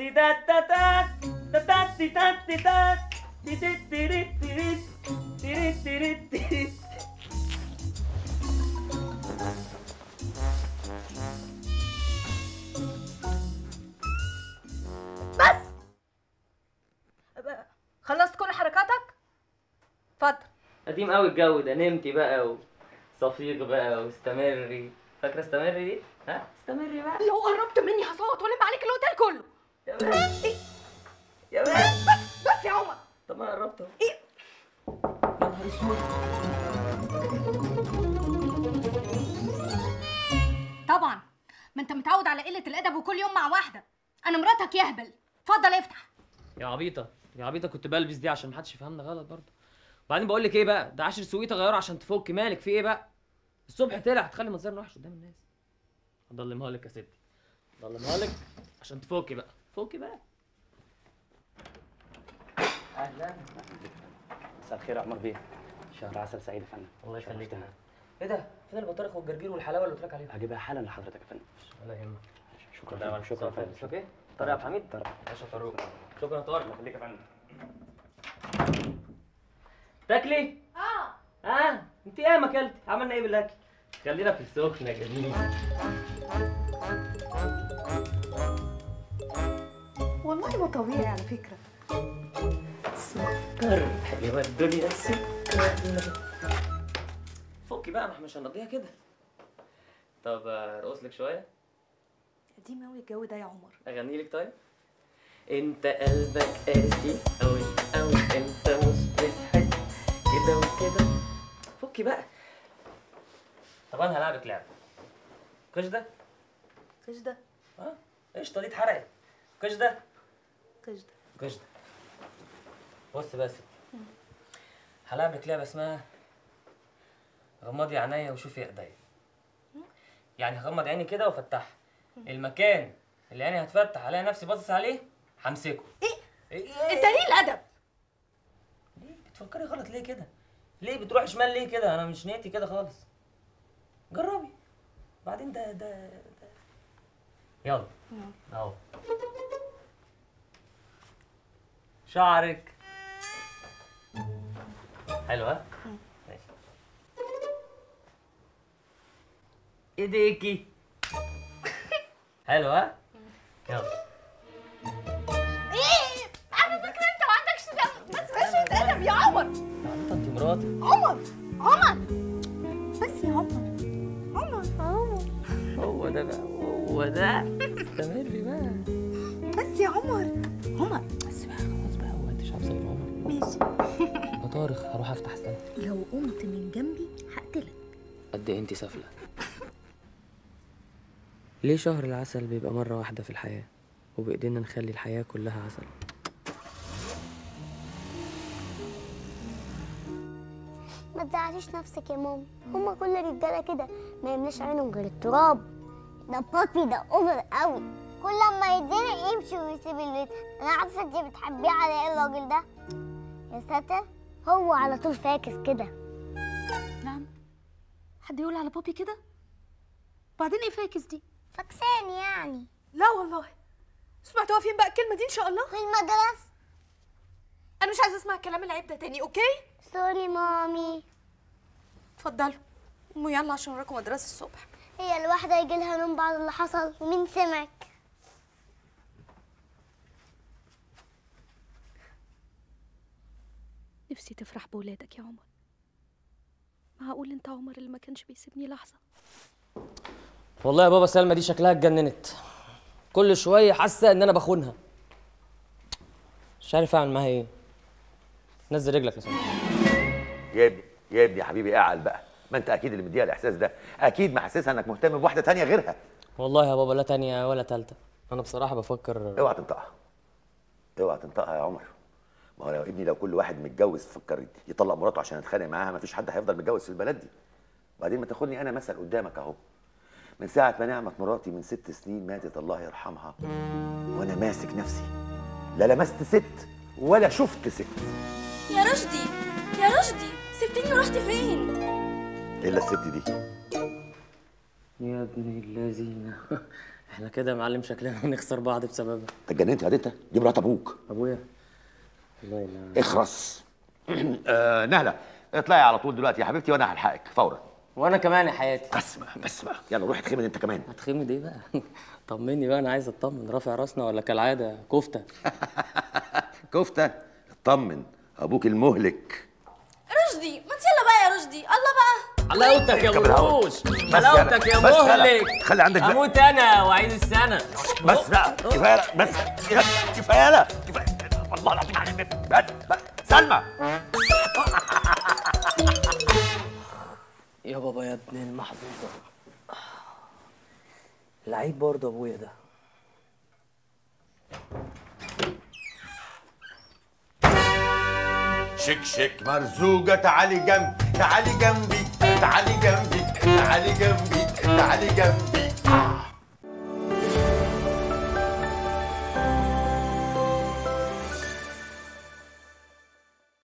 تي تا تا تا تا تا تي تا تي تا تي تي تيري تيري تيري تيري تيري بس خلصت كل حركاتك اتفضل قديم قوي الجو ده نمتي بقى وصفيق بقى واستمري فاكره استمري دي ها استمري بقى لو قربت مني هصوت والم عليك الاوتيل كله يا بنت يا بنت بس بس يا عمر طب ما أنا قربت اهو إيه؟ يا نهار اسود طبعا ما انت متعود على قله الادب وكل يوم مع واحده انا مراتك يهبل اتفضل افتح يا عبيطه يا عبيطه كنت بلبس دي عشان محدش يفهمنا غلط برضه وبعدين بقول لك ايه بقى ده عشر سويته غيره عشان تفك مالك في ايه بقى الصبح طلع هتخلي منظرنا وحش قدام الناس هضلمها لك يا ستي هضلمها لك عشان تفكي بقى فكي بقى اهلا مساء الخير يا عمر بيه شهر عسل سعيد يا فندم الله يخليك شرفتنا. ايه ده فين البطارخ والجرجير والحلاوه اللي قلت لك عليها هجيبها حالا لحضرتك يا فندم ولا يهمك شكرا يا فندم. شكرا يا فندم اسمك ايه طارق عبد الحميد طارق. باشا طارق شكرا يا طارق خليك يا فندم تاكلي اه اه انت ايه ما اكلتي عملنا ايه بالاكل خلينا في السخن يا جميل والله ما طبيعي على فكره سكر حلوه الدنيا سكر فكي بقى ما احنا مش هنقضيها كده طب ارقص لك شويه قديم قوي الجو ده يا عمر اغني لك طيب انت قلبك قاسي قوي قوي انت مش بتحب كده وكده فكي بقى طب انا هلعبك لعبه كش ده كش ده اه قشطه دي اتحرقت كش ده كش ده كش ده بص بقى يا ستي هلعبك لعبه اسمها غمضي عينيا وشوفي ايديا يعني هغمض عيني كده وافتحها المكان اللي عيني هتفتح الاقي نفسي باصص عليه همسكه ايه ايه انت ليه الادب ليه بتفكري غلط ليه كده ليه بتروحي شمال ليه كده انا مش نيتي كده خالص جربي بعدين ده ده, ده. يلا اهو شعرك حلو ها ماشي ايديكي حلو ها يلا ايه على فكره انت ما عندكش دم بس بس ادب يا عمر عبيطة انت مراتي عمر عمر بس يا عمر عمر عمر هو ده بقى هو ده استمري بقى بس يا عمر عمر بس بقى خلاص بقى هو انت مش عارفه يا عمر ماشي يا طارق هروح افتح استنى لو قمت من جنبي هقتلك قد ايه انت سافله ليه شهر العسل بيبقى مره واحده في الحياه وبايدينا نخلي الحياه كلها عسل ما تزعليش نفسك يا ماما هما كل الرجاله كده ما يملاش عينهم غير التراب ده بابي ده اوفر قوي كل لما يتزنق يمشي ويسيب البيت انا عارفه انت بتحبيه على ايه الراجل ده يا ساتر هو على طول فاكس كده نعم حد يقول على بابي كده بعدين ايه فاكس دي فاكسان يعني لا والله سمعتوها فين بقى الكلمه دي ان شاء الله في المدرسه انا مش عايزه اسمع الكلام العيب ده تاني اوكي سوري مامي اتفضلوا قوموا يلا عشان وراكم مدرسه الصبح هي الواحده يجي لها نوم بعد اللي حصل ومين سمعك نفسي تفرح بولادك يا عمر معقول انت عمر اللي ما كانش بيسيبني لحظه والله يا بابا سلمى دي شكلها اتجننت كل شويه حاسه ان انا بخونها مش عارف اعمل معاها ايه نزل رجلك يا سلمى يا ابني يا ابني يا حبيبي اعقل بقى ما انت اكيد اللي مديها الاحساس ده اكيد محسسها انك مهتم بواحده تانية غيرها والله يا بابا لا تانية ولا تالتة انا بصراحه بفكر اوعى تنطقها اوعى تنطقها يا عمر ما هو يا ابني لو كل واحد متجوز فكر يطلق مراته عشان يتخانق معاها ما فيش حد هيفضل متجوز في البلد دي وبعدين ما تاخدني انا مثل قدامك اهو من ساعه ما نعمت مراتي من ست سنين ماتت الله يرحمها وانا ماسك نفسي لا لمست ست ولا شفت ست يا رشدي يا رشدي سبتني ورحت فين الا الست دي يا ابن اللذينه احنا كده يا معلم شكلنا هنخسر بعض بسببها اتجننت يا انت دي مرات ابوك ابويا الله يلا اخرس آه نهله اطلعي على طول دلوقتي يا حبيبتي وانا هلحقك فورا وانا كمان يا حياتي بس بقى بس بقى يلا روح اتخمن انت كمان هتخمد ايه بقى طمني بقى انا عايز اطمن رافع راسنا ولا كالعاده كفته كفته اطمن ابوك المهلك رشدي ما انت يلا بقى يا رشدي الله بقى حلاوتك يا اركب الهوا. بروش بس حلاوتك يا يلا. بس يلا. مهلك خلي عندك بقى. اموت انا واعيد السنه بس بقى كفايه بس كفايه لا كفايه والله العظيم عليك بس بس سلمى يا بابا يا ابن المحظوظه لعيب برضه ابويا ده شك شك مرزوقة تعالي جنبي تعالي جنبي تعالي جنبي تعالي جنبي تعالي جنبي